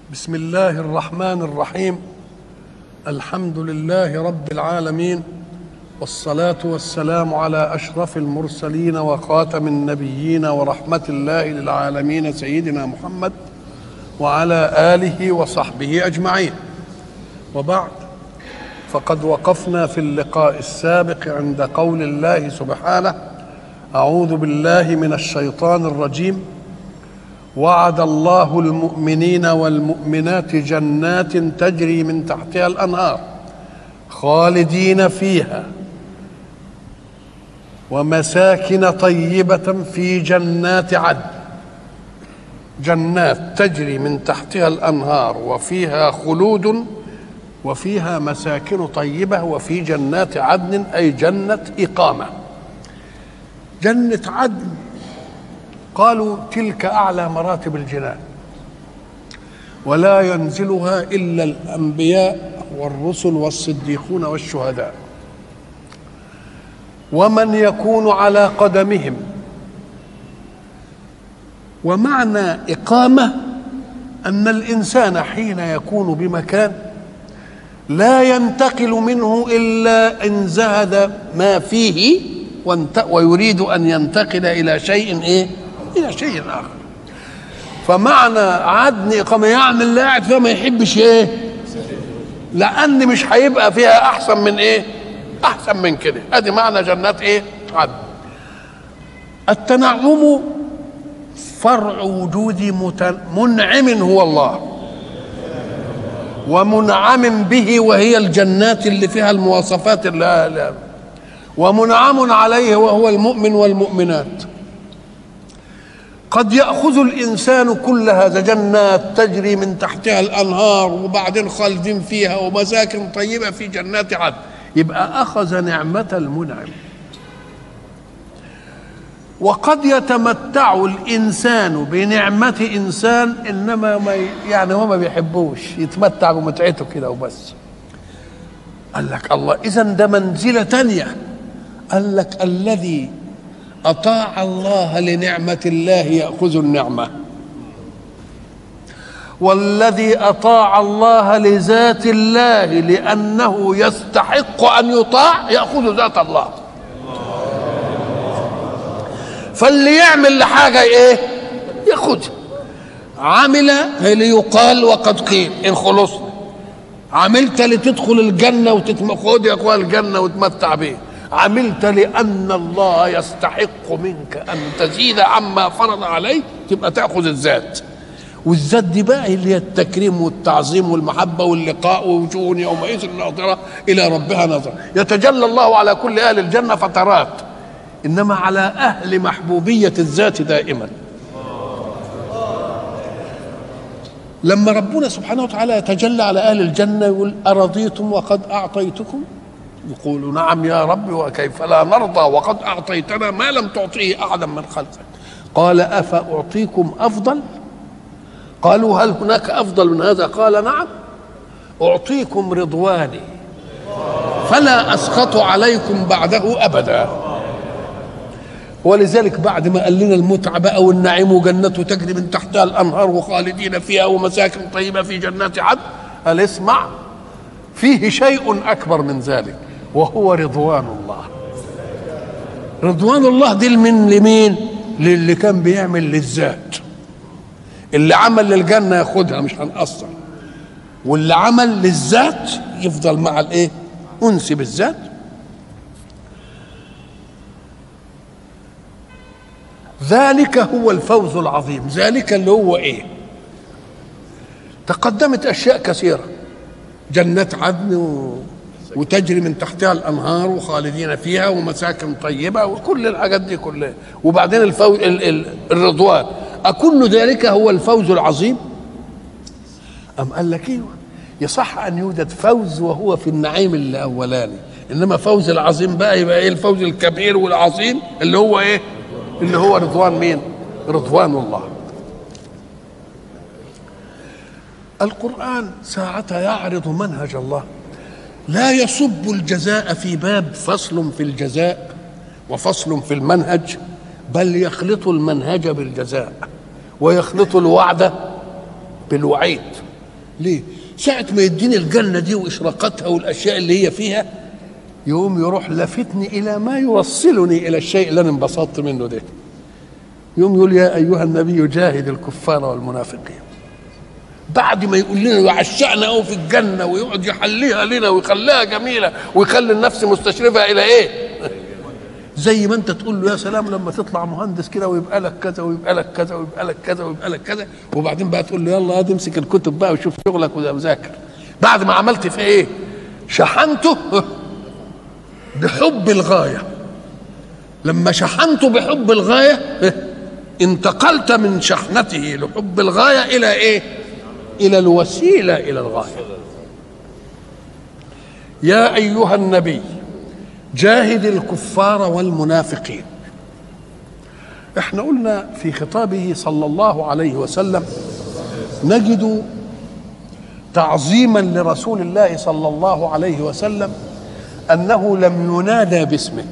بسم الله الرحمن الرحيم الحمد لله رب العالمين والصلاه والسلام على اشرف المرسلين وخاتم النبيين ورحمه الله للعالمين سيدنا محمد وعلى اله وصحبه اجمعين وبعد فقد وقفنا في اللقاء السابق عند قول الله سبحانه اعوذ بالله من الشيطان الرجيم وعد الله المؤمنين والمؤمنات جنات تجري من تحتها الانهار خالدين فيها ومساكن طيبه في جنات عدن جنات تجري من تحتها الانهار وفيها خلود وفيها مساكن طيبه وفي جنات عدن اي جنه اقامه جنه عدن قالوا تلك اعلى مراتب الجنان ولا ينزلها الا الانبياء والرسل والصديقون والشهداء ومن يكون على قدمهم ومعنى اقامه ان الانسان حين يكون بمكان لا ينتقل منه الا ان زهد ما فيه ويريد ان ينتقل الى شيء ايه الى شيء اخر فمعنى عدن اقامه يعني اللي قاعد فيها ما يحبش ايه لان مش هيبقى فيها احسن من ايه احسن من كده ادي معنى جنات ايه عدن التنعم فرع وجود منعم هو الله ومنعم به وهي الجنات اللي فيها المواصفات اللي ومنعم عليه وهو المؤمن والمؤمنات قد ياخذ الانسان كل هذا جنات تجري من تحتها الانهار وبعدين خالدين فيها ومساكن طيبه في جنات عدن يبقى اخذ نعمه المنعم وقد يتمتع الانسان بنعمه انسان انما ما يعني هو ما بيحبوش يتمتع بمتعته كده وبس قال لك الله اذا ده منزله تانيه قال لك الذي اطاع الله لنعمه الله ياخذ النعمه والذي اطاع الله لذات الله لانه يستحق ان يطاع ياخذ ذات الله فاللي يعمل لحاجه ايه ياخذها عمل ليقال وقد قيل ان خلصنا عملت لتدخل الجنه وتتخذ يا اخوان الجنه وتمتع بيه عملت لأن الله يستحق منك أن تزيد عما فرض عليه تبقى تأخذ الذات والذات دي بقى اللي هي التكريم والتعظيم والمحبة واللقاء ووجوه يومئذ ناظرة إلى ربها نظرة يتجلى الله على كل أهل الجنة فترات إنما على أهل محبوبية الذات دائما لما ربنا سبحانه وتعالى يتجلى على أهل الجنة يقول أرضيتم وقد أعطيتكم يقول نعم يا رب وكيف لا نرضى وقد أعطيتنا ما لم تعطيه أحدا من خلقك قال أفأعطيكم أفضل قالوا هل هناك أفضل من هذا قال نعم أعطيكم رضواني فلا أسخط عليكم بعده أبدا ولذلك بعد ما قال لنا المتعة بقى والنعيم وجنته تجري من تحتها الأنهار وخالدين فيها ومساكن طيبة في جنات عدن قال اسمع فيه شيء أكبر من ذلك وهو رضوان الله رضوان الله دي من لمين للي كان بيعمل للذات اللي عمل للجنة ياخدها مش هنقصر واللي عمل للذات يفضل مع الايه انس بالذات ذلك هو الفوز العظيم ذلك اللي هو ايه تقدمت اشياء كثيره جنات عدن و... وتجري من تحتها الانهار وخالدين فيها ومساكن طيبه وكل الحاجات دي كلها وبعدين الفوز ال... ال... الرضوان أكل ذلك هو الفوز العظيم أم قال لك ايوه يصح أن يوجد فوز وهو في النعيم الأولاني إنما فوز العظيم بقى يبقى إيه الفوز الكبير والعظيم اللي هو إيه اللي هو رضوان مين رضوان الله القرآن ساعتها يعرض منهج الله لا يصب الجزاء في باب فصل في الجزاء وفصل في المنهج بل يخلط المنهج بالجزاء ويخلط الوعد بالوعيد ليه ساعة ما يديني الجنة دي وإشراقاتها والأشياء اللي هي فيها يقوم يروح لفتني إلى ما يوصلني إلى الشيء اللي أنا انبسطت منه ده يوم يقول يا أيها النبي جاهد الكفار والمنافقين بعد ما يقول لنا يعشقنا قوي في الجنة ويقعد يحليها لنا ويخليها جميلة ويخلي النفس مستشرفة إلى إيه زي ما انت تقول له يا سلام لما تطلع مهندس كده ويبقى لك كذا ويبقى لك كذا ويبقى لك كذا ويبقى لك كذا وبعدين بقى تقول له يلا هات امسك الكتب بقى وشوف شغلك وذاكر بعد ما عملت في ايه شحنته بحب الغايه لما شحنته بحب الغايه انتقلت من شحنته لحب الغايه الى ايه الى الوسيله الى الغايه يا ايها النبي جاهد الكفار والمنافقين احنا قلنا في خطابه صلى الله عليه وسلم نجد تعظيما لرسول الله صلى الله عليه وسلم انه لم ينادى باسمه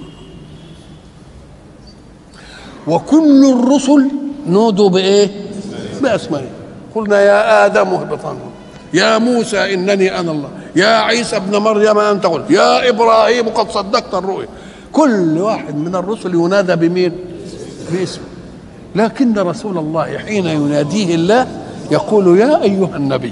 وكل الرسل نودوا بايه باسمائه قلنا يا ادم اهبط يا موسى انني انا الله يا عيسى ابن مريم انت قلت يا ابراهيم قد صدقت الرؤيا كل واحد من الرسل ينادى بمين باسمه لكن رسول الله حين يناديه الله يقول يا ايها النبي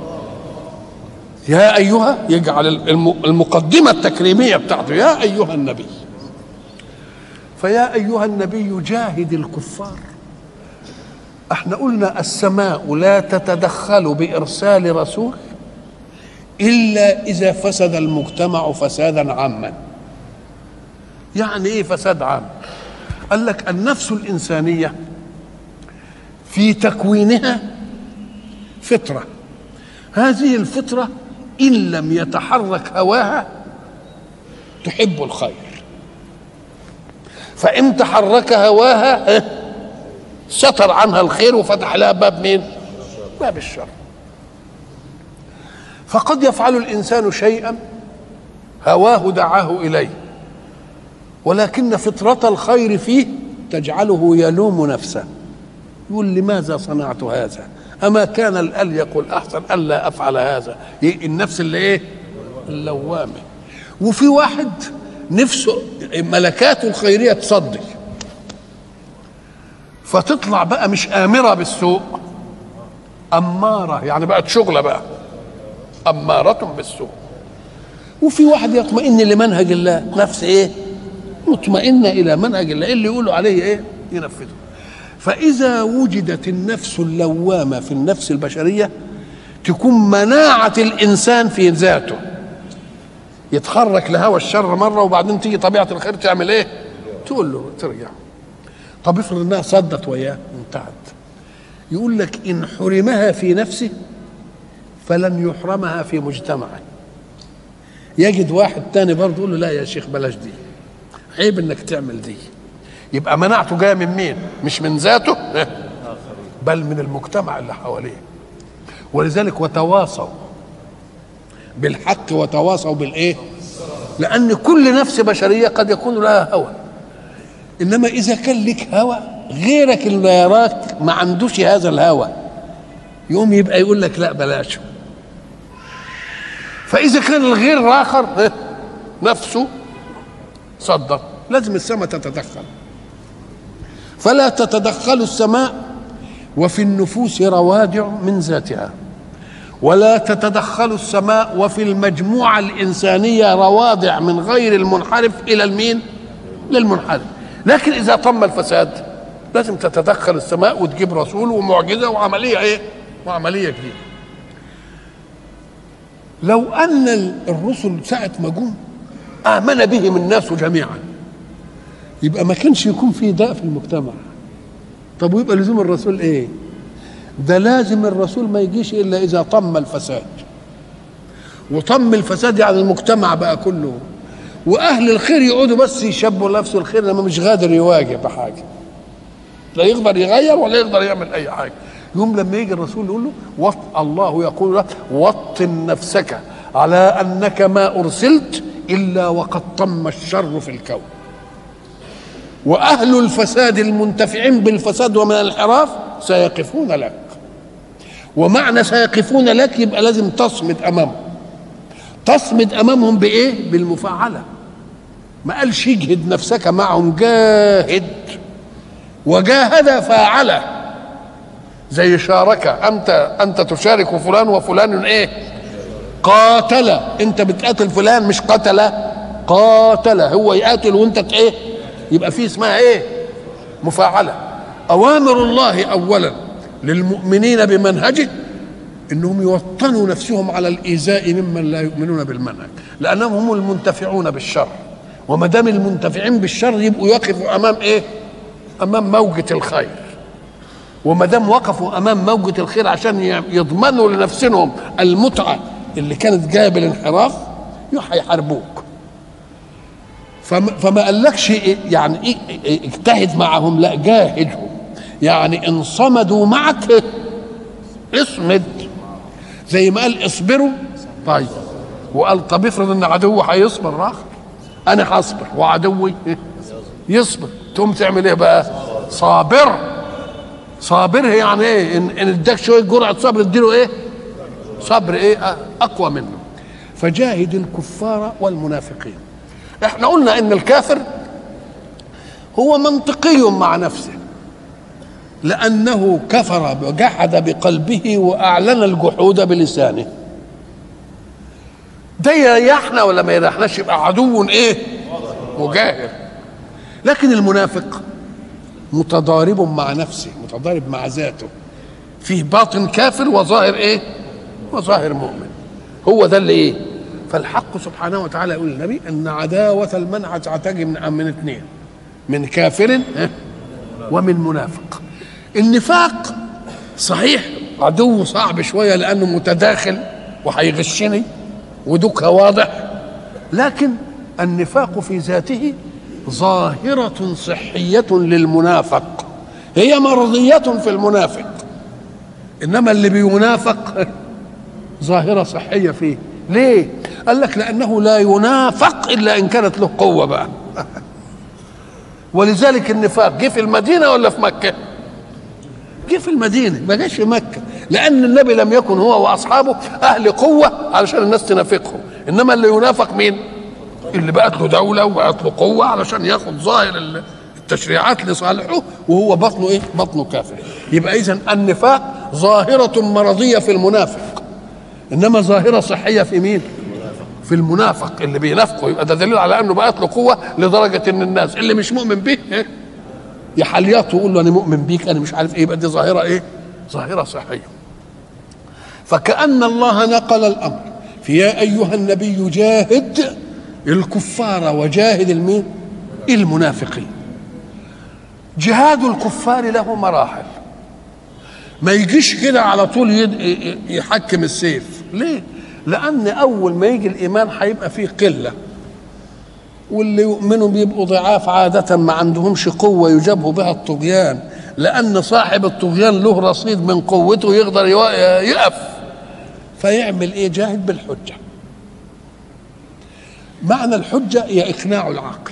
يا ايها يجعل المقدمه التكريميه بتاعته يا ايها النبي فيا ايها النبي جاهد الكفار احنا قلنا السماء لا تتدخل بارسال رسول الا اذا فسد المجتمع فسادا عاما يعني ايه فساد عام قال لك النفس الانسانيه في تكوينها فطره هذه الفطره ان لم يتحرك هواها تحب الخير فان تحرك هواها ستر عنها الخير وفتح لها باب مين باب الشر فقد يفعل الانسان شيئا هواه دعاه اليه ولكن فطره الخير فيه تجعله يلوم نفسه يقول لماذا صنعت هذا اما كان الاليق الاحسن الا افعل هذا النفس اللي ايه اللوامه وفي واحد نفسه ملكاته الخيريه تصدي فتطلع بقى مش امره بالسوء اماره يعني بقت شغله بقى اماره بالسوء وفي واحد يطمئن لمنهج الله نفس ايه مطمئنه الى منهج الله اللي يقولوا عليه ايه ينفذه فاذا وجدت النفس اللوامه في النفس البشريه تكون مناعه الانسان في ذاته يتحرك لهوى الشر مره وبعدين تيجي طبيعه الخير تعمل ايه تقول له ترجع طب افرض انها صدت وياه انتهت يقول لك ان حرمها في نفسه فلن يحرمها في مجتمعه يجد واحد تاني برضه يقول له لا يا شيخ بلاش دي عيب انك تعمل دي يبقى مناعته جايه من مين مش من ذاته بل من المجتمع اللي حواليه ولذلك وتواصوا بالحق وتواصوا بالايه لان كل نفس بشريه قد يكون لها هوى انما اذا كان لك هوى غيرك اللي يراك ما عندوش هذا الهوى يقوم يبقى يقول لك لا بلاش فاذا كان الغير الاخر نفسه صدر لازم السماء تتدخل فلا تتدخل السماء وفي النفوس روادع من ذاتها ولا تتدخل السماء وفي المجموعة الإنسانية روادع من غير المنحرف إلى المين للمنحرف لكن إذا تم الفساد لازم تتدخل السماء وتجيب رسول ومعجزة وعملية إيه وعملية جديدة لو أن الرسل ساعة ما جم آمن بهم الناس جميعا يبقى ما كانش يكون في داء في المجتمع طب ويبقى لزوم الرسول ايه ده لازم الرسول ما يجيش الا اذا طم الفساد وطم الفساد يعني المجتمع بقى كله واهل الخير يقعدوا بس يشبوا نفسه الخير لما مش قادر يواجه بحاجه لا يقدر يغير ولا يقدر يعمل اي حاجه يوم لما يجي الرسول يقول له وط الله يقول له وطن نفسك على انك ما ارسلت الا وقد طم الشر في الكون واهل الفساد المنتفعين بالفساد ومن الانحراف سيقفون لك ومعنى سيقفون لك يبقى لازم تصمد امامهم تصمد امامهم بايه بالمفاعله ما قالش اجهد نفسك معهم جاهد وجاهد فاعله زي شارك انت انت تشارك فلان وفلان ايه قاتل انت بتقاتل فلان مش قتل قاتل هو يقاتل وانت ايه يبقى في اسمها ايه مفاعله اوامر الله اولا للمؤمنين بمنهجه انهم يوطنوا نفسهم على الايذاء ممن لا يؤمنون بالمنهج لانهم هم المنتفعون بالشر وما دام المنتفعين بالشر يبقوا يقفوا امام ايه امام موجه الخير وما دام وقفوا امام موجه الخير عشان يضمنوا لنفسهم المتعه اللي كانت جايه بالانحراف هيحاربوك فما, فما قالكش إيه يعني إيه إيه اجتهد معهم لا جاهدهم يعني ان صمدوا معك اصمد زي ما قال اصبروا طيب وقال طب افرض ان عدوي هيصبر اخر انا هصبر وعدوي يصبر تقوم تعمل ايه بقى صابر صابر يعني ايه ان ان اداك شويه جرعه صبر اديله ايه صبر ايه اقوى منه فجاهد الكفار والمنافقين احنا قلنا ان الكافر هو منطقي مع نفسه لانه كفر وجحد بقلبه واعلن الجحود بلسانه ده يريحنا ولا ما يريحناش يبقى عدو ايه مجاهر لكن المنافق متضارب مع نفسه متضارب مع ذاته فيه باطن كافر وظاهر ايه وظاهر مؤمن هو ده اللي ايه فالحق سبحانه وتعالى يقول للنبي ان عداوه المنع تعتجي من من اثنين من كافر ومن منافق النفاق صحيح عدو صعب شويه لانه متداخل وهيغشني ودكها واضح لكن النفاق في ذاته ظاهرة صحية للمنافق هي مرضية في المنافق إنما اللي بينافق ظاهرة صحية فيه ليه؟ قال لك لأنه لا ينافق إلا إن كانت له قوة بقى ولذلك النفاق جه في المدينة ولا في مكة؟ جه في المدينة ما جاش في مكة لأن النبي لم يكن هو وأصحابه أهل قوة علشان الناس تنافقهم إنما اللي ينافق مين؟ اللي بقت له دولة وبقت له قوة علشان ياخد ظاهر التشريعات لصالحه وهو بطنه إيه؟ بطنه كافر يبقى إذا النفاق ظاهرة مرضية في المنافق إنما ظاهرة صحية في مين؟ في المنافق اللي بينافقه يبقى ده دليل على انه بقت له قوه لدرجه ان الناس اللي مش مؤمن به إيه؟ يحلياته ويقول له انا مؤمن بيك انا مش عارف ايه يبقى دي ظاهره ايه؟ ظاهره صحيه. فكأن الله نقل الامر في يا ايها النبي جاهد الكفار وجاهد المين؟ المنافقين. جهاد الكفار له مراحل. ما يجيش كده على طول يحكم السيف، ليه؟ لأن أول ما يجي الإيمان هيبقى فيه قلة واللي يؤمنوا بيبقوا ضعاف عادة ما عندهمش قوة يجابهوا بها الطغيان لأن صاحب الطغيان له رصيد من قوته يقدر يقف فيعمل إيه جاهد بالحجة معنى الحجة هي إقناع العقل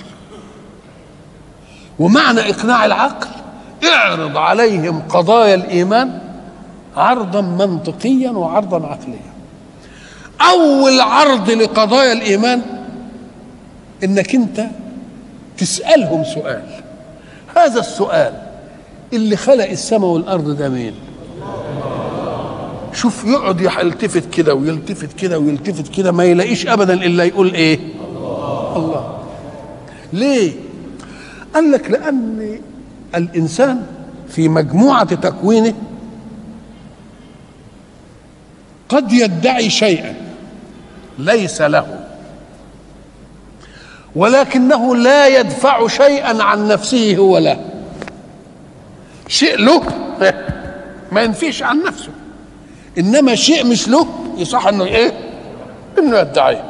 ومعنى إقناع العقل اعرض عليهم قضايا الإيمان عرضا منطقيا وعرضا عقليا اول عرض لقضايا الايمان انك انت تسالهم سؤال هذا السؤال اللي خلق السماء والارض ده مين شوف يقعد يلتفت كده ويلتفت كده ويلتفت كده ما يلاقيش ابدا الا يقول ايه الله ليه قال لك لان الانسان في مجموعه تكوينه قد يدعي شيئا ليس له ولكنه لا يدفع شيئا عن نفسه هو له شيء له ما ينفيش عن نفسه انما شيء مش له يصح انه ايه انه يدعيه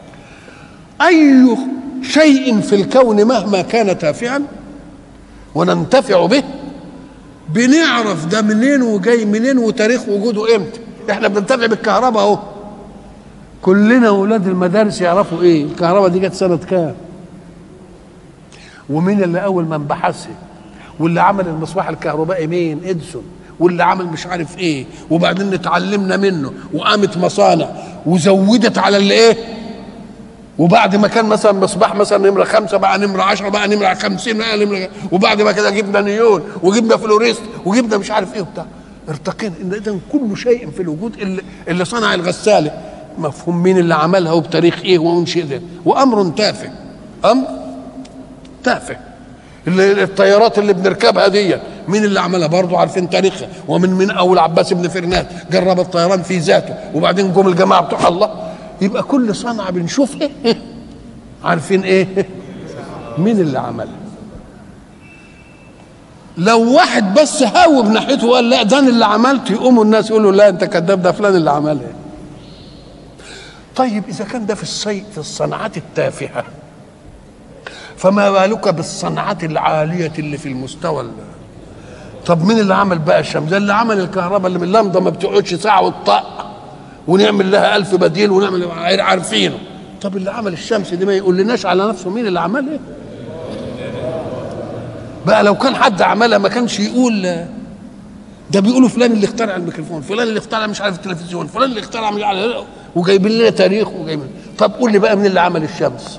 اي شيء في الكون مهما كان تافها وننتفع به بنعرف ده منين وجاي منين وتاريخ وجوده امتى احنا بننتفع بالكهرباء اهو كلنا اولاد المدارس يعرفوا ايه الكهرباء دي جت سنه كام ومين اللي اول من بحثها واللي عمل المصباح الكهربائي مين اديسون واللي عمل مش عارف ايه وبعدين اتعلمنا منه وقامت مصانع وزودت على اللي ايه وبعد ما كان مثلا مصباح مثلا نمره خمسه بقى نمره عشرة بقى نمره خمسين بقى نمره وبعد ما كده جبنا نيون وجبنا فلوريست وجبنا مش عارف ايه وبتاع ارتقينا ان اذا كل شيء في الوجود اللي, اللي صنع الغساله مفهوم مين اللي عملها وبتاريخ ايه وانشئ ده وامر تافه امر تافه اللي الطيارات اللي بنركبها دي مين اللي عملها برضه عارفين تاريخها ومن من اول عباس بن فرنات جرب الطيران في ذاته وبعدين جم الجماعه بتوع الله يبقى كل صنعه بنشوفها إيه؟ عارفين ايه مين اللي عملها لو واحد بس هاوب ناحيته وقال لا ده انا اللي عملت يقوموا الناس يقولوا لا انت كذاب ده فلان اللي عملها طيب اذا كان ده في الصي في الصناعات التافهه فما بالك بالصنعات العاليه اللي في المستوى طب مين اللي عمل بقى الشمس ده اللي عمل الكهرباء اللي من اللمضه ما بتقعدش ساعه وتطق ونعمل لها ألف بديل ونعمل عارفينه طب اللي عمل الشمس دي ما يقول لناش على نفسه مين اللي عملها بقى لو كان حد عملها ما كانش يقول ده بيقولوا فلان اللي اخترع الميكروفون فلان اللي اخترع مش عارف التلفزيون فلان اللي اخترع مش عارف وجايبين لنا تاريخ وجايبين طب قول لي بقى مين اللي عمل الشمس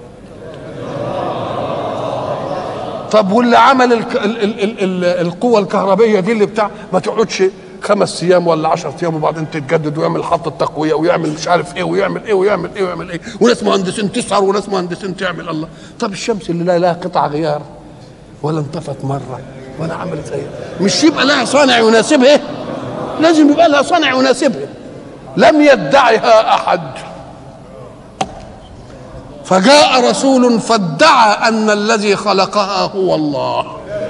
طب واللي عمل ال ال ال ال ال القوة الكهربية دي اللي بتاع ما تقعدش خمس ايام ولا 10 ايام وبعدين تتجدد ويعمل خط التقويه ويعمل مش عارف ايه ويعمل ايه ويعمل ايه ويعمل ايه وناس مهندسين تسهر وناس مهندسين تعمل الله طب الشمس اللي لا لها قطع غيار ولا انطفت مره ولا عملت ايه مش يبقى لها صانع يناسبها لازم يبقى لها صانع يناسبها لم يدعها احد فجاء رسول فادعى ان الذي خلقها هو الله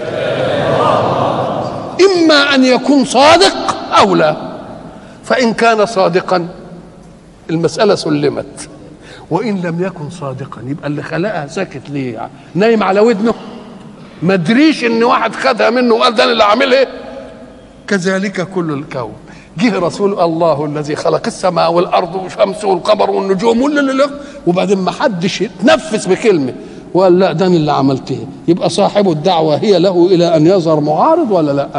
اما ان يكون صادق او لا فان كان صادقا المساله سلمت وان لم يكن صادقا يبقى اللي خلقها ساكت ليه نايم على ودنه ما ادريش ان واحد خدها منه وقال ده اللي عاملها كذلك كل الكون جه رسول الله الذي خلق السماء والارض والشمس والقمر والنجوم وبعدين ما حدش يتنفس بكلمه وقال لا ده اللي عملته يبقى صاحب الدعوه هي له الى ان يظهر معارض ولا لا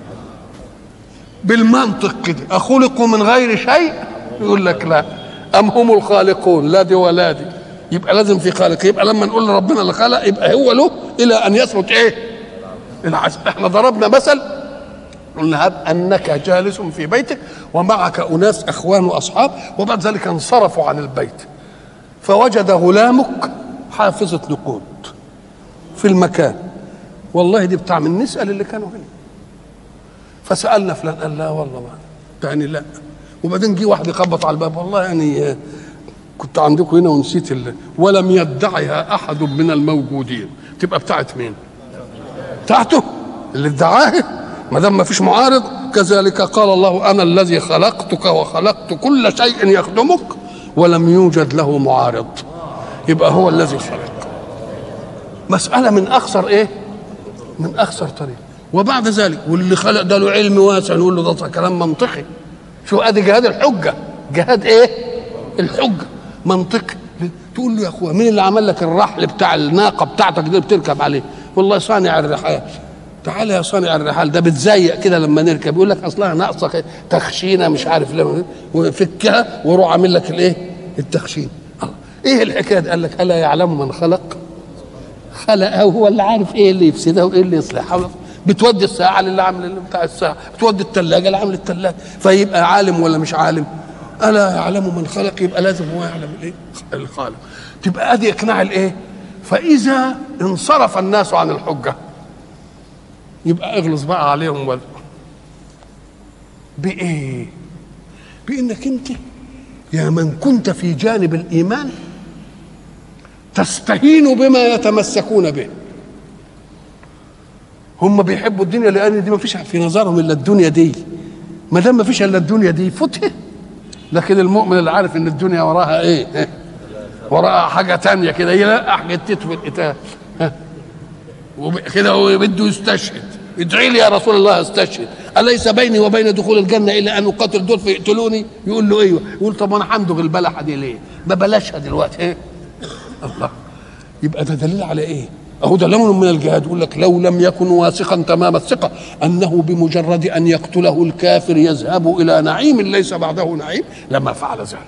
بالمنطق كده اخلقوا من غير شيء يقول لك لا ام هم الخالقون لا دي ولا دي يبقى لازم في خالق يبقى لما نقول ربنا اللي خلق يبقى هو له الى ان يثبت ايه العزم احنا ضربنا مثل قلنا هب انك جالس في بيتك ومعك اناس اخوان واصحاب وبعد ذلك انصرفوا عن البيت فوجد غلامك حافظة نقود في المكان والله دي بتاع من نسأل اللي كانوا هنا فسألنا فلان قال لا والله ما يعني لا وبعدين جه واحد يخبط على الباب والله يعني كنت عندكم هنا ونسيت اللي ولم يدعها أحد من الموجودين تبقى بتاعت مين؟ بتاعته اللي ادعاها ما دام ما فيش معارض كذلك قال الله انا الذي خلقتك وخلقت كل شيء يخدمك ولم يوجد له معارض يبقى هو الذي خلق مسألة من أخسر إيه؟ من أخسر طريق وبعد ذلك واللي خلق ده له علم واسع نقول له ده كلام منطقي شو ادي جهاد الحجة جهاد ايه؟ الحجة منطقي تقول له يا اخويا مين اللي عمل لك الرحل بتاع الناقة بتاعتك دي بتركب عليه؟ والله صانع الرحال تعالى يا صانع الرحال ده بتزيق كده لما نركب يقول لك اصلها ناقصه تخشينه مش عارف لما وفكها وروح عامل لك الايه؟ التخشين ايه الحكايه دي؟ قال لك الا يعلم من خلق خلقه هو اللي عارف ايه اللي يفسدها وايه اللي يصلحها بتودي الساعه للي عامل بتاع الساعه بتودي الثلاجه اللي عامل الثلاجه فيبقى عالم ولا مش عالم الا يعلم من خلق يبقى لازم هو يعلم الايه الخالق تبقى ادي اقناع الايه فاذا انصرف الناس عن الحجه يبقى اغلظ بقى عليهم ولا بايه بانك انت يا من كنت في جانب الايمان تستهين بما يتمسكون به هم بيحبوا الدنيا لان دي ما فيش في نظرهم الا الدنيا دي ما دام ما فيش الا الدنيا دي فتح لكن المؤمن اللي عارف ان الدنيا وراها ايه وراها حاجه تانية كده يلقح جتته في القتال كده هو بده يستشهد ادعي لي يا رسول الله استشهد اليس بيني وبين دخول الجنه الا ان اقاتل دول فيقتلوني يقول له ايوه يقول طب انا همدغ البلحه دي ليه ما بلاشها دلوقتي ايه الله يبقى ده دليل على ايه اهو ده لون من الجهاد يقول لك لو لم يكن واثقا تمام الثقه انه بمجرد ان يقتله الكافر يذهب الى نعيم ليس بعده نعيم لما فعل ذلك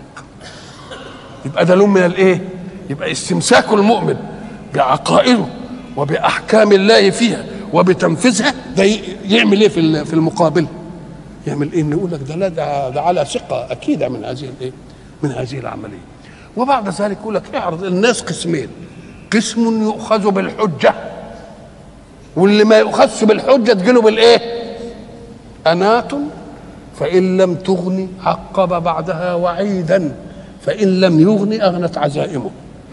يبقى ده لون من الايه يبقى استمساك المؤمن بعقائده وباحكام الله فيها وبتنفيذها ده يعمل ايه في في المقابل يعمل ايه يقول لك ده لا ده, ده على ثقه اكيده من هذه الايه من هذه العمليه وبعد ذلك يقول لك اعرض الناس قسمين قسم يؤخذ بالحجه واللي ما يؤخذش بالحجه تجيله بالايه انات فان لم تغني عقب بعدها وعيدا فان لم يغني اغنت عزائمه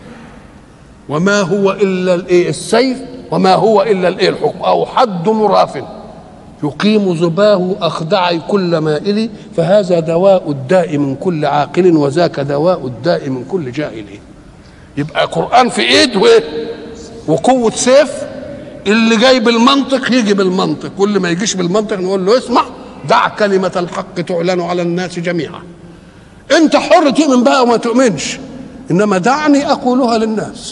وما هو الا الايه السيف وما هو الا الايه الحكم او حد مراف يقيم زباه اخدع كل مائل فهذا دواء الداء من كل عاقل وذاك دواء الداء من كل جاهل يبقى قران في ايد وايه وقوه سيف اللي جاي بالمنطق يجي بالمنطق واللي ما يجيش بالمنطق نقول له اسمع دع كلمه الحق تعلن على الناس جميعا انت حر تؤمن بها وما تؤمنش انما دعني اقولها للناس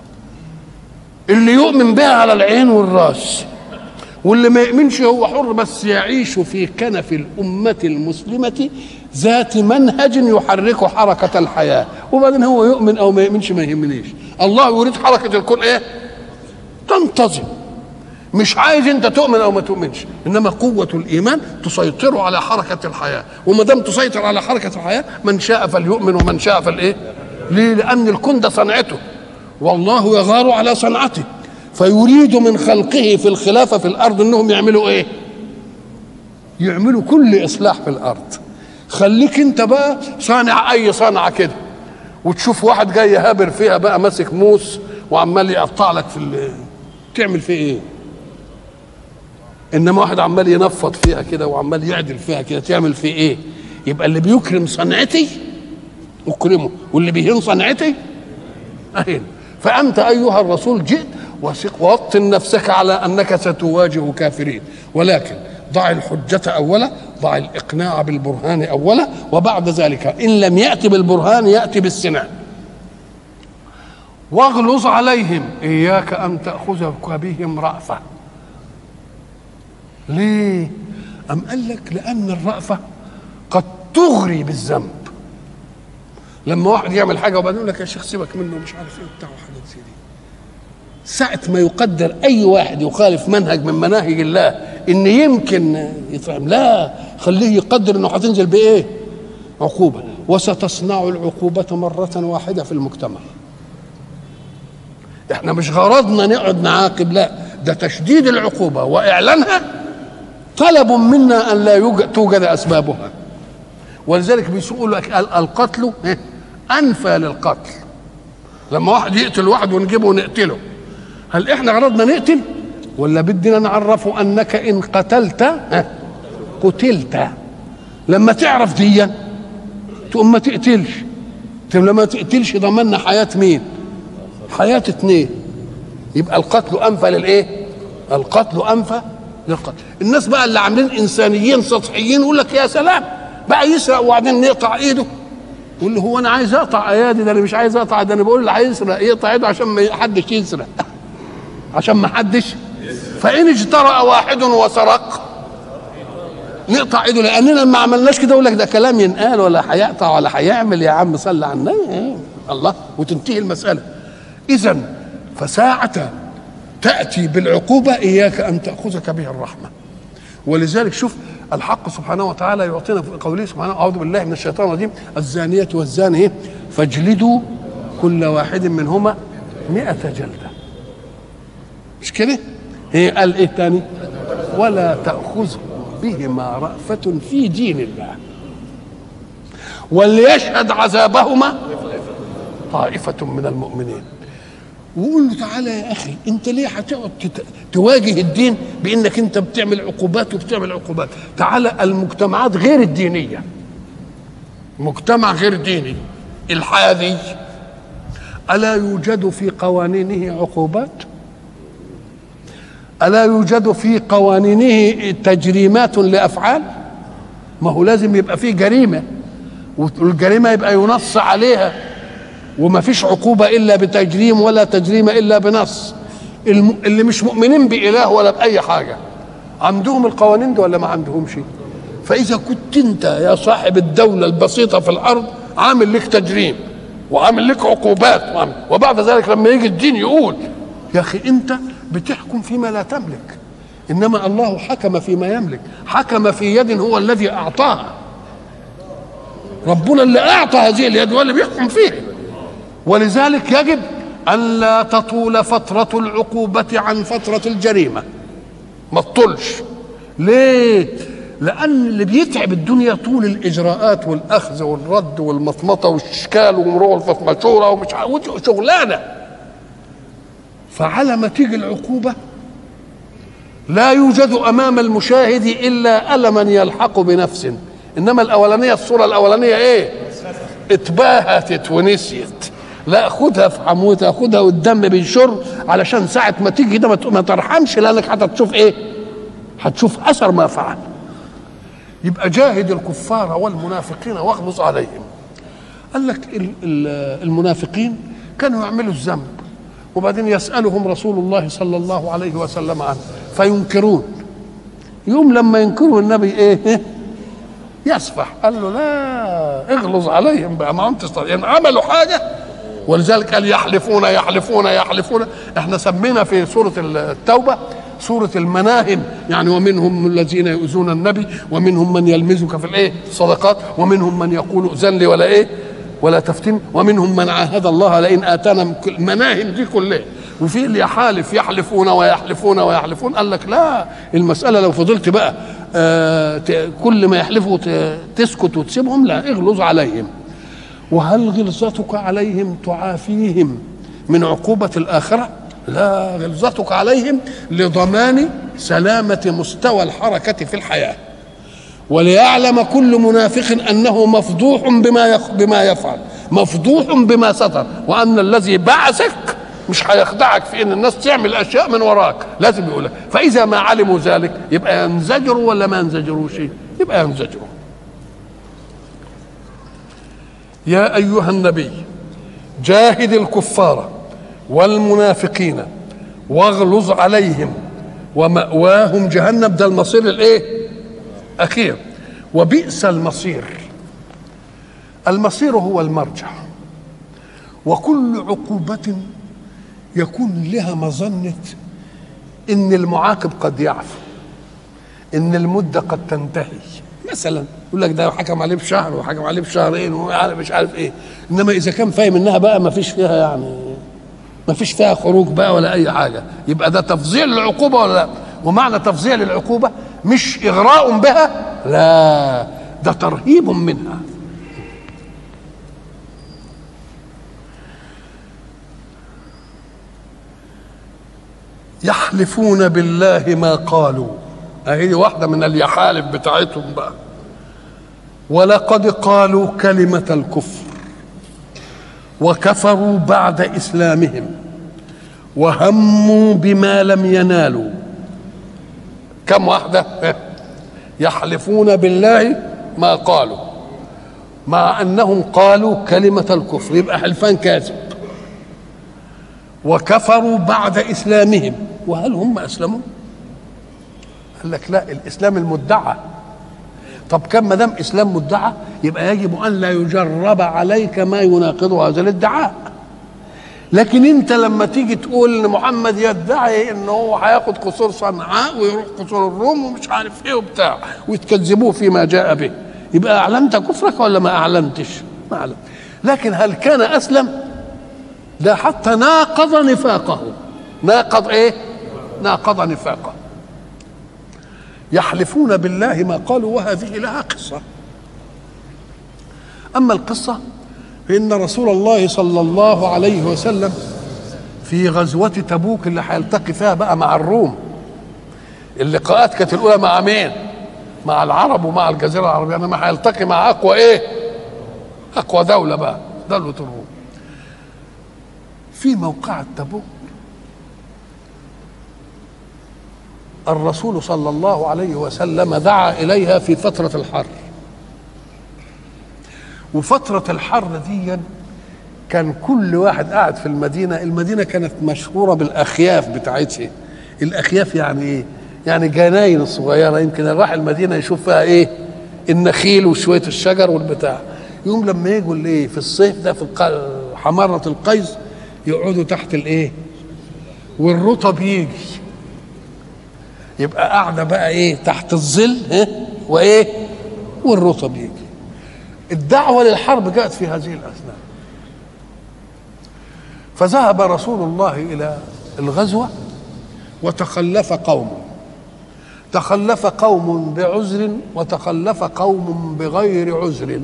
اللي يؤمن بها على العين والراس واللي ما يؤمنش هو حر بس يعيش في كنف الأمة المسلمة ذات منهج يحرك حركة الحياة وبعدين هو يؤمن أو ما يؤمنش ما يهمنيش الله يريد حركة الكون إيه تنتظم مش عايز انت تؤمن او ما تؤمنش انما قوه الايمان تسيطر على حركه الحياه وما دام تسيطر على حركه الحياه من شاء فليؤمن ومن شاء فالايه ليه لان الكون ده صنعته والله يغار على صنعته فيريد من خلقه في الخلافة في الأرض أنهم يعملوا إيه يعملوا كل إصلاح في الأرض خليك أنت بقى صانع أي صنعة كده وتشوف واحد جاي هابر فيها بقى ماسك موس وعمال يقطع لك في ال... تعمل فيه ايه انما واحد عمال ينفض فيها كده وعمال يعدل فيها كده تعمل فيه ايه يبقى اللي بيكرم صنعتي اكرمه واللي بيهين صنعتي اهين فانت ايها الرسول جئت وثق ووطن نفسك على انك ستواجه كافرين ولكن ضع الحجة أولا ضع الإقناع بالبرهان أولا وبعد ذلك إن لم يأتي بالبرهان يأتي بالسنان واغلظ عليهم إياك أن تأخذ بهم رأفة ليه أم قال لك لأن الرأفة قد تغري بالذنب لما واحد يعمل حاجة وبعدين يقول لك يا شيخ سيبك منه مش عارف ايه بتاع وحاجات زي دي ساعة ما يقدر أي واحد يخالف منهج من مناهج الله إن يمكن يطعم لا خليه يقدر إنه هتنزل بإيه؟ عقوبة وستصنع العقوبة مرة واحدة في المجتمع احنا مش غرضنا نقعد نعاقب لا ده تشديد العقوبة وإعلانها طلب منا أن لا يوجد توجد أسبابها ولذلك بيقول لك القتل أنفى للقتل لما واحد يقتل واحد ونجيبه ونقتله هل احنا غرضنا نقتل ولا بدنا نعرفه انك ان قتلت قتلت لما تعرف دي تقوم ما تقتلش لما ما تقتلش ضمننا حياة مين حياة اتنين يبقى القتل أنفى للإيه القتل أنفى للقتل الناس بقى اللي عاملين إنسانيين سطحيين يقول لك يا سلام بقى يسرق وبعدين نقطع إيده يقول له هو أنا عايز أقطع أيادي ده أنا مش عايز أقطع ده أنا بقول اللي عايز يسرق يقطع إيده عشان ما حدش يسرق عشان ما حدش فإن اجترأ واحد وسرق نقطع ايده لاننا ما عملناش كده يقول لك ده كلام ينقال ولا هيقطع ولا هيعمل يا عم صلي على النبي الله وتنتهي المساله اذا فساعة تأتي بالعقوبة إياك أن تأخذك بها الرحمة ولذلك شوف الحق سبحانه وتعالى يعطينا في قوله سبحانه أعوذ بالله من الشيطان الرجيم الزانية والزاني فاجلدوا كل واحد منهما مئة جلدة مش كده؟ هي قال إيه تاني؟ ولا تأخذ بهما رأفة في دين الله وليشهد عذابهما طائفة من المؤمنين وقول له تعالى يا اخي انت ليه هتقعد تواجه الدين بانك انت بتعمل عقوبات وبتعمل عقوبات تعالى المجتمعات غير الدينيه مجتمع غير ديني الحادي الا يوجد في قوانينه عقوبات الا يوجد في قوانينه تجريمات لافعال ما هو لازم يبقى فيه جريمه والجريمه يبقى ينص عليها وما فيش عقوبة إلا بتجريم ولا تجريم إلا بنص الم... اللي مش مؤمنين بإله ولا بأي حاجة عندهم القوانين دي ولا ما عندهمش فإذا كنت أنت يا صاحب الدولة البسيطة في الأرض عامل لك تجريم وعامل لك عقوبات وعامل وبعد ذلك لما يجي الدين يقول يا أخي أنت بتحكم فيما لا تملك إنما الله حكم فيما يملك حكم في يد هو الذي أعطاها ربنا اللي أعطى هذه اليد هو اللي بيحكم فيها ولذلك يجب أن لا تطول فترة العقوبة عن فترة الجريمة ما تطولش ليه؟ لأن اللي بيتعب الدنيا طول الإجراءات والأخذ والرد والمطمطة والإشكال ومرور الفطمشورة ومش شغلانة فعلى ما تيجي العقوبة لا يوجد أمام المشاهد إلا ألما يلحق بنفس إنما الأولانية الصورة الأولانية إيه؟ اتباهتت ونسيت لا خدها في حموتها خدها والدم بيشر علشان ساعة ما تيجي ده ما ترحمش لأنك هتشوف إيه؟ هتشوف أثر ما فعل يبقى جاهد الكفار والمنافقين واغلظ عليهم قال لك المنافقين كانوا يعملوا الذنب وبعدين يسألهم رسول الله صلى الله عليه وسلم عنه فينكرون يوم لما ينكروا النبي ايه يسفح قال له لا اغلظ عليهم بقى ما انت يعني عملوا حاجه ولذلك قال يحلفون يحلفون يحلفون احنا سمينا في سوره التوبه سورة المناهن يعني ومنهم الذين يؤذون النبي ومنهم من يلمزك في الايه الصدقات ومنهم من يقول ائذن لي ولا ايه ولا تفتن ومنهم من عاهد الله لئن اتانا المناهن دي كلها وفي اللي يحالف يحلفون ويحلفون ويحلفون قال لك لا المسألة لو فضلت بقى آه كل ما يحلفوا تسكت وتسيبهم لا اغلظ عليهم وهل غلظتك عليهم تعافيهم من عقوبة الآخرة لا غلظتك عليهم لضمان سلامة مستوى الحركة في الحياة وليعلم كل منافق أنه مفضوح بما بما يفعل مفضوح بما ستر وأن الذي بعثك مش هيخدعك في ان الناس تعمل اشياء من وراك لازم يقولها فاذا ما علموا ذلك يبقى ينزجروا ولا ما ينزجروش يبقى ينزجروا يا ايها النبي جاهد الكفار والمنافقين واغلظ عليهم ومأواهم جهنم ده المصير الايه اخير وبئس المصير المصير هو المرجع وكل عقوبة يكون لها مظنة إن المعاقب قد يعفو إن المدة قد تنتهي مثلا يقول لك ده حكم عليه بشهر وحكم عليه بشهرين ومش عارف ايه انما اذا كان فاهم انها بقى ما فيش فيها يعني ما فيش فيها خروج بقى ولا اي حاجه يبقى ده تفظيع للعقوبه ولا لا ومعنى تفظيع للعقوبه مش اغراء بها لا ده ترهيب منها يحلفون بالله ما قالوا اهي واحده من اليحالف بتاعتهم بقى ولقد قالوا كلمه الكفر وكفروا بعد اسلامهم وهموا بما لم ينالوا كم واحده يحلفون بالله ما قالوا مع انهم قالوا كلمه الكفر يبقى حلفان كاذب وكفروا بعد اسلامهم وهل هم اسلموا قال لك لا الاسلام المدعى طب كم ما دام اسلام مدعى يبقى يجب ان لا يجرب عليك ما يناقض هذا الادعاء لكن انت لما تيجي تقول ان محمد يدعي ان هو هياخد قصور صنعاء ويروح قصور الروم ومش عارف ايه وبتاع وتكذبوه فيما جاء به يبقى اعلنت كفرك ولا ما اعلنتش؟ ما اعلنت لكن هل كان اسلم؟ ده حتى ناقض نفاقه ناقض ايه؟ ناقض نفاقه يحلفون بالله ما قالوا وهذه لها قصة أما القصة فإن رسول الله صلى الله عليه وسلم في غزوة تبوك اللي هيلتقي فيها بقى مع الروم اللقاءات كانت الأولى مع مين؟ مع العرب ومع الجزيرة العربية إنما هيلتقي مع أقوى إيه؟ أقوى دولة بقى دولة الروم في موقعة تبوك الرسول صلى الله عليه وسلم دعا اليها في فتره الحر وفتره الحر دي كان كل واحد قاعد في المدينة المدينة كانت مشهورة بالأخياف بتاعتها الأخياف يعني إيه يعني جناين الصغيرة يمكن راح المدينة يشوف فيها إيه النخيل وشوية الشجر والبتاع يوم لما يجوا الايه في الصيف ده في حمارة القيس يقعدوا تحت الايه والرطب يجي يبقى قاعدة بقى ايه تحت الظل ها وايه والرطب يجي الدعوة للحرب جاءت في هذه الأثناء فذهب رسول الله إلى الغزوة وتخلف قوم تخلف قوم بعذر وتخلف قوم بغير عذر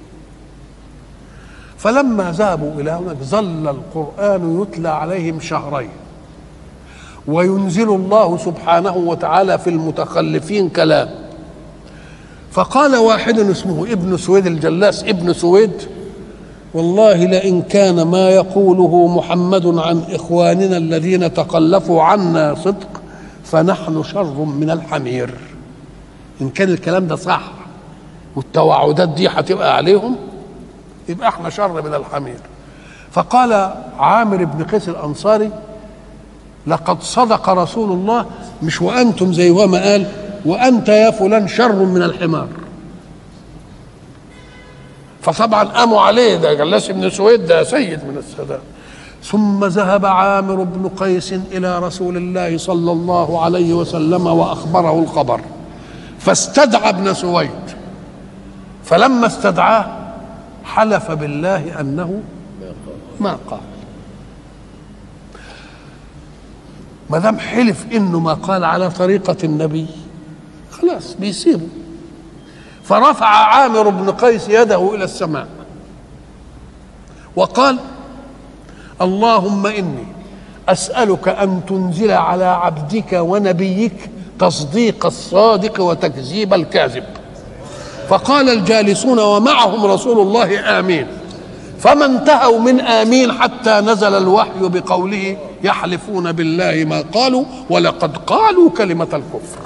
فلما ذهبوا إلى هناك ظل القرآن يتلى عليهم شهرين وينزل الله سبحانه وتعالى في المتخلفين كلام فقال واحد اسمه ابن سويد الجلاس ابن سويد والله لئن كان ما يقوله محمد عن إخواننا الذين تخلفوا عنا صدق فنحن شر من الحمير إن كان الكلام ده صح والتوعدات دي هتبقى عليهم يبقى احنا شر من الحمير فقال عامر بن قيس الانصاري لقد صدق رسول الله مش وانتم زي ما قال وانت يا فلان شر من الحمار فطبعا قاموا عليه ده جلاس بن سويد ده سيد من السادات ثم ذهب عامر بن قيس الى رسول الله صلى الله عليه وسلم واخبره الخبر فاستدعى ابن سويد فلما استدعاه حلف بالله انه ما قال ما دام حلف انه ما قال على طريقه النبي خلاص بيسيبه فرفع عامر بن قيس يده الى السماء وقال اللهم اني اسالك ان تنزل على عبدك ونبيك تصديق الصادق وتكذيب الكاذب فقال الجالسون ومعهم رسول الله امين فما انتهوا من امين حتى نزل الوحي بقوله يحلفون بالله ما قالوا ولقد قالوا كلمه الكفر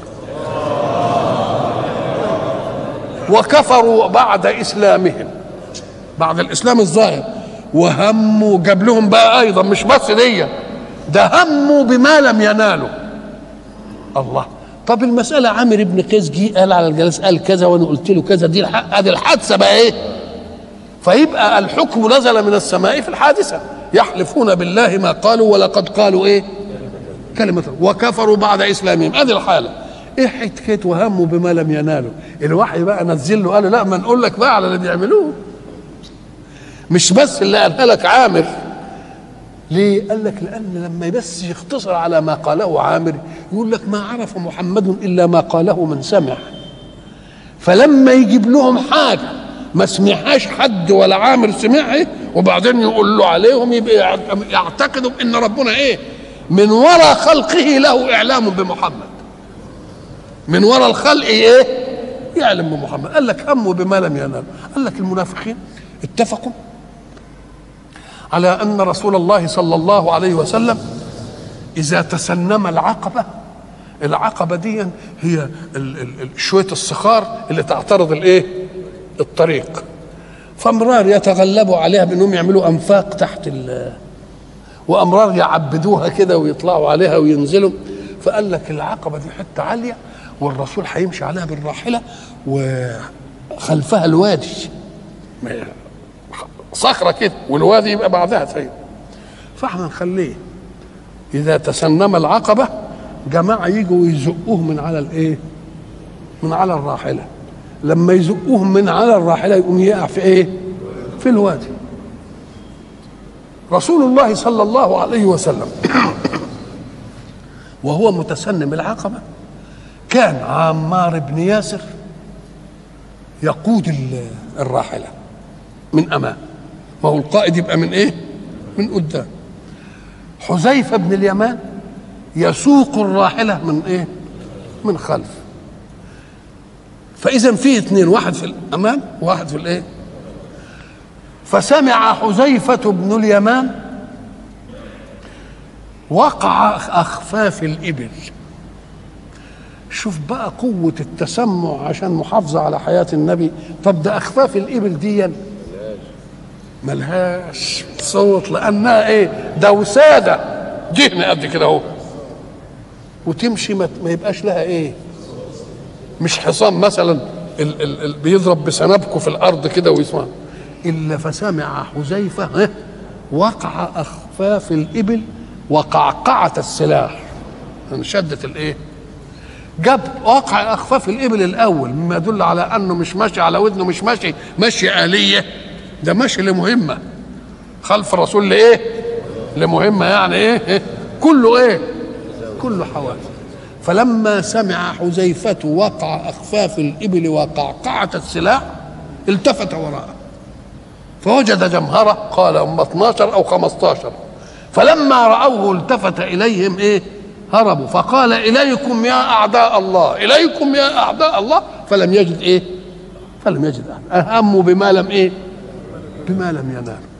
وكفروا بعد اسلامهم بعد الاسلام الظاهر وهموا جاب لهم بقى ايضا مش بس دي ده هموا بما لم ينالوا الله طب المسألة عامر بن قيس جه قال على الجلسة قال كذا وأنا قلت له كذا دي ادي الحادثة بقى إيه؟ فيبقى الحكم نزل من السماء في الحادثة يحلفون بالله ما قالوا ولقد قالوا إيه؟ كلمة وكفروا بعد إسلامهم ادي الحالة إيه حكاية وهموا بما لم ينالوا الوحي بقى نزل له قال لا ما نقول لك بقى على اللي بيعملوه مش بس اللي قالها لك عامر ليه؟ قال لك لأن لما بس يختصر على ما قاله عامر يقول لك ما عرف محمد إلا ما قاله من سمع فلما يجيب لهم حاجة ما سمعهاش حد ولا عامر سمعها وبعدين يقول له عليهم يبقى يعتقدوا ان ربنا ايه من وراء خلقه له اعلام بمحمد من وراء الخلق ايه يعلم بمحمد قال لك هموا بما لم ينال قال لك المنافقين اتفقوا على ان رسول الله صلى الله عليه وسلم اذا تسنم العقبه العقبه دي هي شويه الصخار اللي تعترض الايه الطريق فامرار يتغلبوا عليها بانهم يعملوا انفاق تحت ال وامرار يعبدوها كده ويطلعوا عليها وينزلوا فقال لك العقبه دي حته عاليه والرسول هيمشي عليها بالراحله وخلفها الوادي صخره كده والوادي يبقى بعدها سيد فاحنا نخليه اذا تسنم العقبه جماعه يجوا ويزقوه من على الايه من على الراحله لما يزقوه من على الراحله يقوم يقع في ايه في الوادي رسول الله صلى الله عليه وسلم وهو متسنم العقبه كان عمار بن ياسر يقود الراحله من امام ما هو القائد يبقى من ايه من قدام حذيفه بن اليمان يسوق الراحله من ايه من خلف فاذا فيه اثنين واحد في الامام وواحد في الايه فسمع حذيفه بن اليمان وقع اخفاف الابل شوف بقى قوة التسمع عشان محافظة على حياة النبي طب ده أخفاف الإبل دي ملهاش صوت لانها ايه ده وساده دهن قد كده اهو وتمشي ما, ما يبقاش لها ايه مش حصان مثلا ال ال ال بيضرب بسنابكه في الارض كده ويسمع الا فسمع حذيفه ها، وقع اخفاف الابل وقعقعه السلاح يعني شدت الايه جاب واقع اخفاف الابل الاول مما يدل على انه مش ماشي على ودنه مش ماشي ماشي اليه ده ماشي لمهمه خلف الرسول لايه لمهمه يعني ايه إيه؟ كله ايه كله حوادث فلما سمع حذيفة وقع أخفاف الإبل وقعقعة السلاح التفت وراءه فوجد جمهرة قال هم 12 أو 15 فلما رأوه التفت إليهم إيه هربوا فقال إليكم يا أعداء الله إليكم يا أعداء الله فلم يجد إيه فلم يجد أحد أهموا بما لم إيه بما لم ينالوا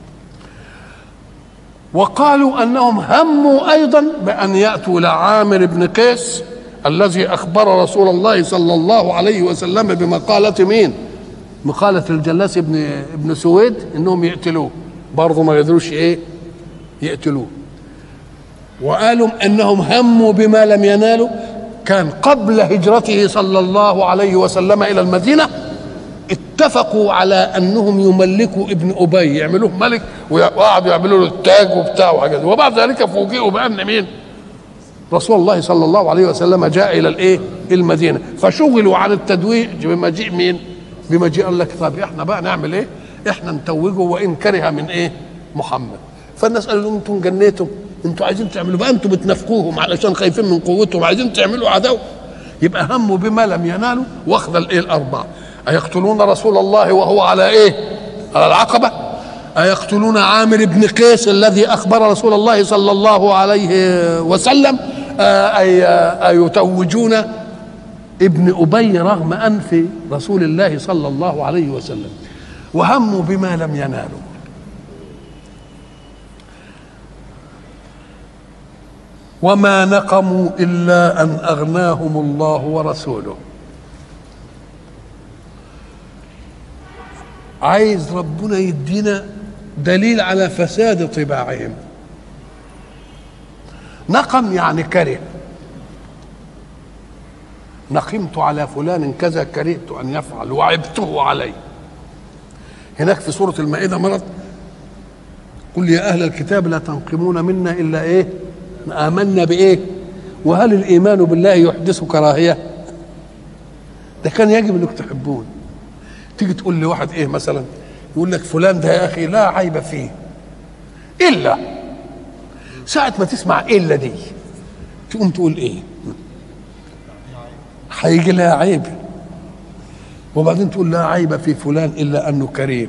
وقالوا انهم هموا ايضا بان ياتوا الى عامر بن قيس الذي اخبر رسول الله صلى الله عليه وسلم بمقاله مين؟ مقاله الجلاس ابن ابن سويد انهم يقتلوه برضه ما قدروش ايه؟ يقتلوه وقالوا انهم هموا بما لم ينالوا كان قبل هجرته صلى الله عليه وسلم الى المدينه اتفقوا على انهم يملكوا ابن ابي يعملوه ملك وقعدوا يعملوا له التاج وبتاع وحاجات وبعد ذلك فوجئوا بان مين؟ رسول الله صلى الله عليه وسلم جاء الى الايه؟ المدينه فشغلوا عن التدويج بمجيء مين؟ بمجيء قال لك طب احنا بقى نعمل ايه؟ احنا نتوجه وان كره من ايه؟ محمد فالناس قالوا لهم انتم جنيتم انتوا عايزين تعملوا بقى انتم بتنافقوهم علشان خايفين من قوتهم عايزين تعملوا عدو يبقى هموا بما لم ينالوا واخذ الايه الاربعه أيقتلون رسول الله وهو على إيه؟ على العقبة أيقتلون عامر بن قيس الذي أخبر رسول الله صلى الله عليه وسلم أي أيتوجون ابن أبي رغم أنف رسول الله صلى الله عليه وسلم وهموا بما لم ينالوا وما نقموا إلا أن أغناهم الله ورسوله عايز ربنا يدينا دليل على فساد طباعهم نقم يعني كره نقمت على فلان كذا كرهت ان يفعل وعبته عليه هناك في سوره المائده مرض قل يا اهل الكتاب لا تنقمون منا الا ايه امنا بايه وهل الايمان بالله يحدث كراهيه ده كان يجب انك تحبون تيجي تقول لواحد ايه مثلا يقول لك فلان ده يا اخي لا عيب فيه الا ساعة ما تسمع الا دي تقوم تقول ايه هيجي لها عيب وبعدين تقول لا عيب في فلان الا انه كريم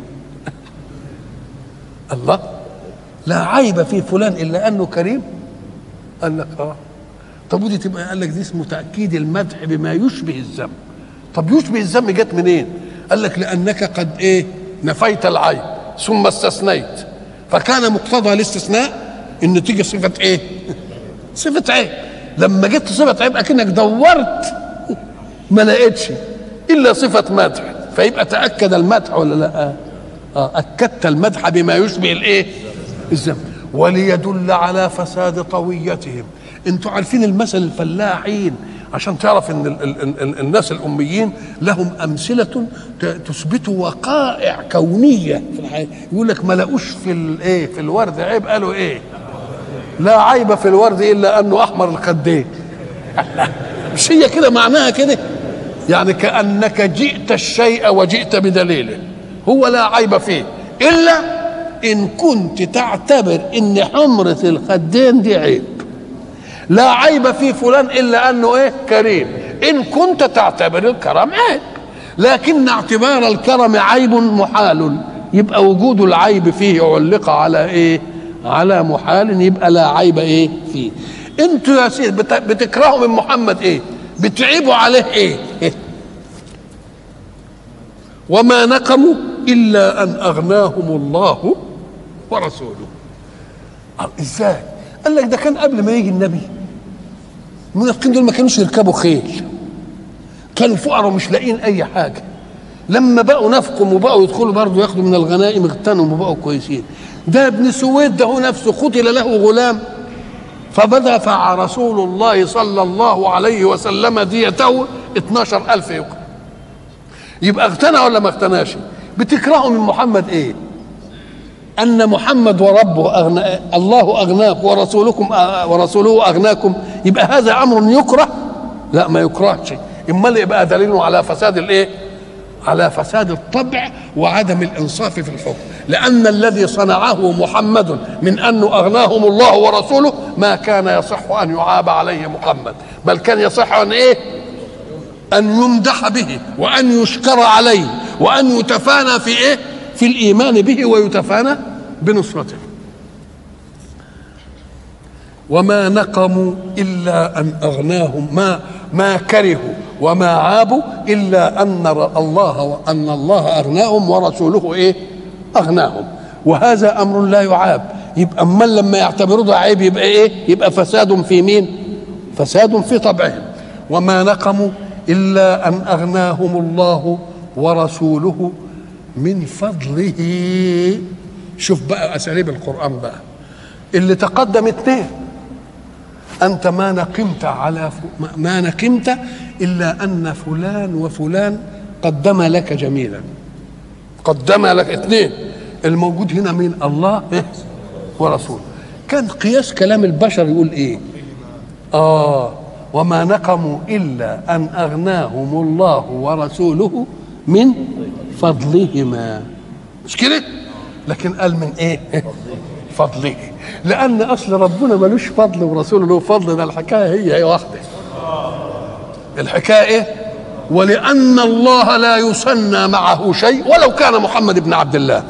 الله لا عيب في فلان الا انه كريم قال لك اه طب ودي تبقى قال لك دي اسمه تاكيد المدح بما يشبه الذم طب يشبه الذم جت منين قال لك لانك قد ايه نفيت العيب ثم استثنيت فكان مقتضى الاستثناء ان تيجي صفه ايه صفه عيب لما جبت صفه عيب اكنك دورت ما لقيتش الا صفه مدح فيبقى تاكد المدح ولا لا اه اكدت المدح بما يشبه الايه الذم وليدل على فساد طويتهم انتوا عارفين المثل الفلاحين عشان تعرف ان ال ال ال الناس الاميين لهم امثله تثبت وقائع كونيه في الحياه يقول لك ما لقوش في الايه في الورد عيب قالوا ايه لا عيب في الورد الا انه احمر الخدين مش هي كده معناها كده يعني كانك جئت الشيء وجئت بدليله هو لا عيب فيه الا ان كنت تعتبر ان حمره الخدين دي عيب لا عيب في فلان الا انه ايه كريم ان كنت تعتبر الكرم عيب لكن اعتبار الكرم عيب محال يبقى وجود العيب فيه علق على ايه على محال يبقى لا عيب ايه فيه انتوا يا سيدي بتكرهوا من محمد ايه بتعيبوا عليه ايه, إيه؟ وما نقموا الا ان اغناهم الله ورسوله ازاي قال لك ده كان قبل ما يجي النبي المنافقين دول ما كانوش يركبوا خيل كانوا فقراء ومش لاقيين اي حاجه لما بقوا نفقهم وبقوا يدخلوا برضه ياخدوا من الغنائم اغتنموا وبقوا كويسين ده ابن سويد ده هو نفسه قتل له غلام فبدفع رسول الله صلى الله عليه وسلم ديته 12000 يقرأ يبقى اغتنى ولا ما اغتناش بتكرهوا من محمد ايه ان محمد وربه أغنى الله اغناك ورسولكم ورسوله اغناكم يبقى هذا امر يكره لا ما يكرهش امال يبقى دليل على فساد الايه على فساد الطبع وعدم الانصاف في الحكم لان الذي صنعه محمد من انه اغناهم الله ورسوله ما كان يصح ان يعاب عليه محمد بل كان يصح ان ايه ان يمدح به وان يشكر عليه وان يتفانى في ايه في الايمان به ويتفانى بنصرته وما نقموا الا ان اغناهم ما ما كرهوا وما عابوا الا ان الله ان الله اغناهم ورسوله ايه اغناهم وهذا امر لا يعاب يبقى اما لما يعتبروا ده عيب يبقى ايه يبقى فساد في مين فساد في طبعهم وما نقموا الا ان اغناهم الله ورسوله من فضله شوف بقى اساليب القران بقى اللي تقدم اثنين انت ما نقمت على ف... ما نقمت الا ان فلان وفلان قدم لك جميلا قدم لك اثنين الموجود هنا مين الله ورسوله كان قياس كلام البشر يقول ايه اه وما نقموا الا ان اغناهم الله ورسوله من فضلهما مش كده لكن قال من ايه فضله لان اصل ربنا ملوش فضل ورسوله له فضل ده الحكايه هي هي واحده الحكايه ايه ولان الله لا يسنى معه شيء ولو كان محمد بن عبد الله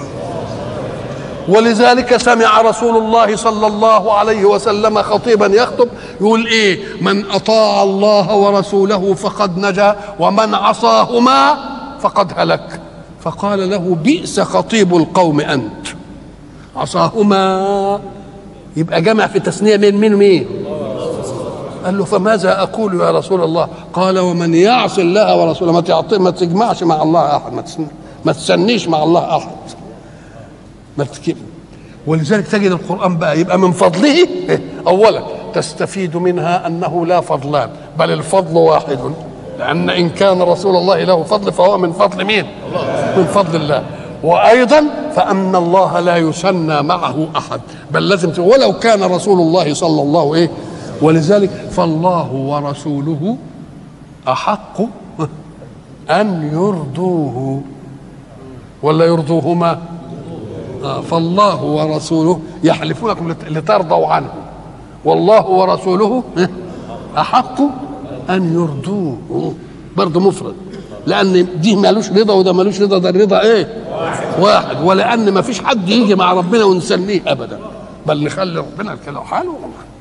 ولذلك سمع رسول الله صلى الله عليه وسلم خطيبا يخطب يقول ايه من اطاع الله ورسوله فقد نجا ومن عصاهما فقد هلك فقال له بئس خطيب القوم انت عصاهما يبقى جمع في تثنيه من مين مين قال له فماذا اقول يا رسول الله قال ومن يعص الله ورسوله ما تعطي ما تجمعش مع الله احد ما, ما تسنيش مع الله احد ما تكيب ولذلك تجد القران بقى يبقى من فضله اولا تستفيد منها انه لا فضلان بل الفضل واحد لان ان كان رسول الله له فضل فهو من فضل مين من فضل الله وايضا فان الله لا يسنى معه احد بل لازم ولو كان رسول الله صلى الله ايه ولذلك فالله ورسوله احق ان يرضوه ولا يرضوهما آه فالله ورسوله يحلفونكم لترضوا عنه والله ورسوله احق ان يرضوه برضه مفرد لان دي مالوش رضا وده مالوش رضا ده الرضا ايه واحد ولان ما فيش حد يجي مع ربنا ونسميه ابدا بل نخلي ربنا كده حاله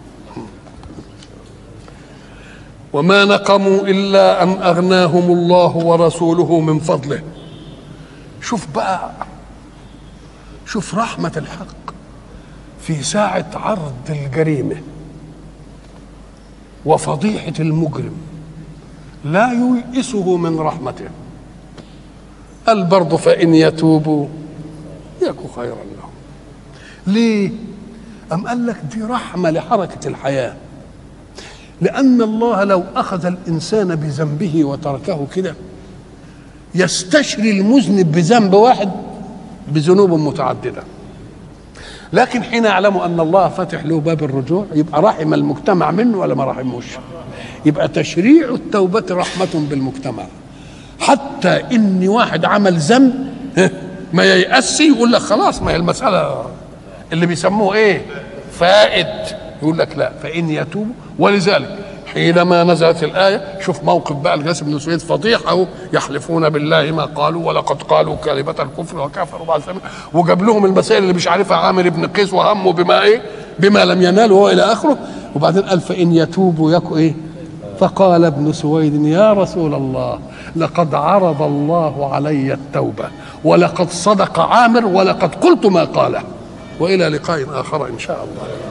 وما نقموا الا ان اغناهم الله ورسوله من فضله شوف بقى شوف رحمه الحق في ساعه عرض الجريمه وفضيحه المجرم لا ييئسه من رحمته قال برضه فإن يتوبوا يكو خيرا لهم ليه أم قال لك دي رحمة لحركة الحياة لأن الله لو أخذ الإنسان بذنبه وتركه كده يستشري المذنب بذنب واحد بذنوب متعددة لكن حين يعلم أن الله فتح له باب الرجوع يبقى رحم المجتمع منه ولا ما رحموش يبقى تشريع التوبة رحمة بالمجتمع حتى إن واحد عمل ذنب ما ييأسي يقول لك خلاص ما هي المسألة اللي بيسموه إيه فائد يقول لك لا فإن يتوبوا ولذلك حينما نزلت الآية شوف موقف بقى الجاسم بن سويد فضيحة يحلفون بالله ما قالوا ولقد قالوا كلمة الكفر وكفروا بعد ذلك وجاب لهم المسائل اللي مش عارفها عامر بن قيس وهمه بما ايه بما لم ينالوا والى اخره وبعدين قال فإن يتوبوا يكو ايه فقال ابن سويد يا رسول الله لقد عرض الله علي التوبة ولقد صدق عامر ولقد قلت ما قاله وإلى لقاء آخر إن شاء الله